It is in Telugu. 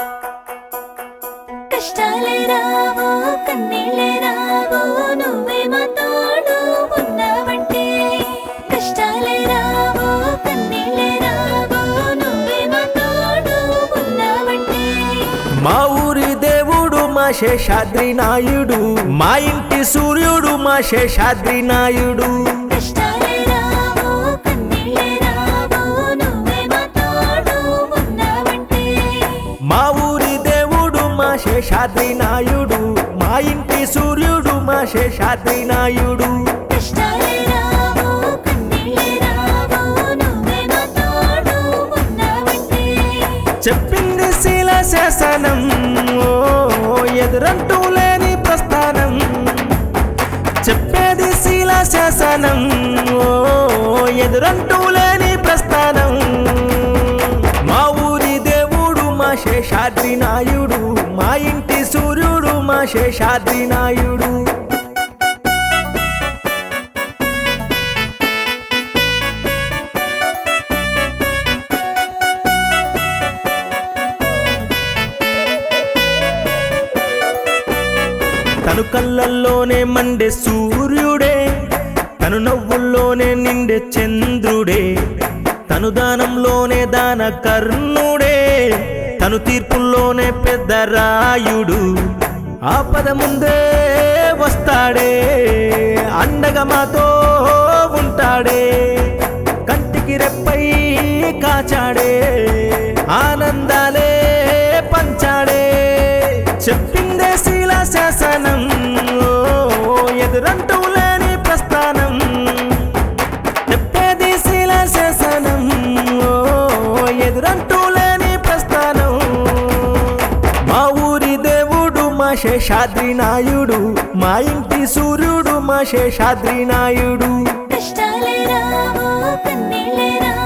కష్టాలే రావు కన్నీళ్ళే రావు నువ్వే మా తోడు ఉన్నావంటే కష్టాలే రావు కన్నీళ్ళే రావు నువ్వే మా తోడు ఉన్నావంటే మా ఊరి దేవుడు మా శేషాద్రి నాయుడు మా ఇంటి సూర్యుడు మా శేషాద్రి నాయుడు కష్టాలే రావు కన్నీళ్ళే రావు నువ్వే మా తోడు ఉన్నావంటే మా ఊరి దేవుడు మా శేషాద్రి నాయుడు మా ఇంటి సూర్యుడు మా శేషాద్రి నాయుడు కష్టాలే రావు కన్నీళ్ళే రావు నువ్వే మా తోడు ఉన్నావంటే చెప్పింది శీల శాసనం ఓ ఎదురంటూ లేని ప్రస్థానం చెప్పేది శీల శాసనం ఓ ఎదురంటూ లేని ప్రస్థానం మా ఊరి దేవుడు మా శేషాద్రి నాయుడు మా ఇంటి సూర్యుడు మా శేషాద్రి నాయుడు తను కళ్ళల్లోనే మండే సూర్యుడే తను నవ్వుల్లోనే నిండే చంద్రుడే తను దానంలోనే దాన కర్ణుడే తను తీర్పుల్లోనే పెద్ద రాయుడు ఆపద ముందే వస్తాడే అండగా మాతో ఉంటాడే కంటికి రెప్పై కాచాడే ఆనందాలే పంచాడే చెప్పిందే శీల శాసనం ఓ, ఎదురంటూ లేని ప్రస్థానం చెప్పేది శీల శాసనం ఓ, ఎదురంటూ లేని ప్రస్థానం మా ఊరి దేవుడు మా శేషాద్రి నాయుడు మా ఇంటి సూర్యుడు మా శేషాద్రి నాయుడు కష్టాలే రావు కన్నీళ్ళే రావు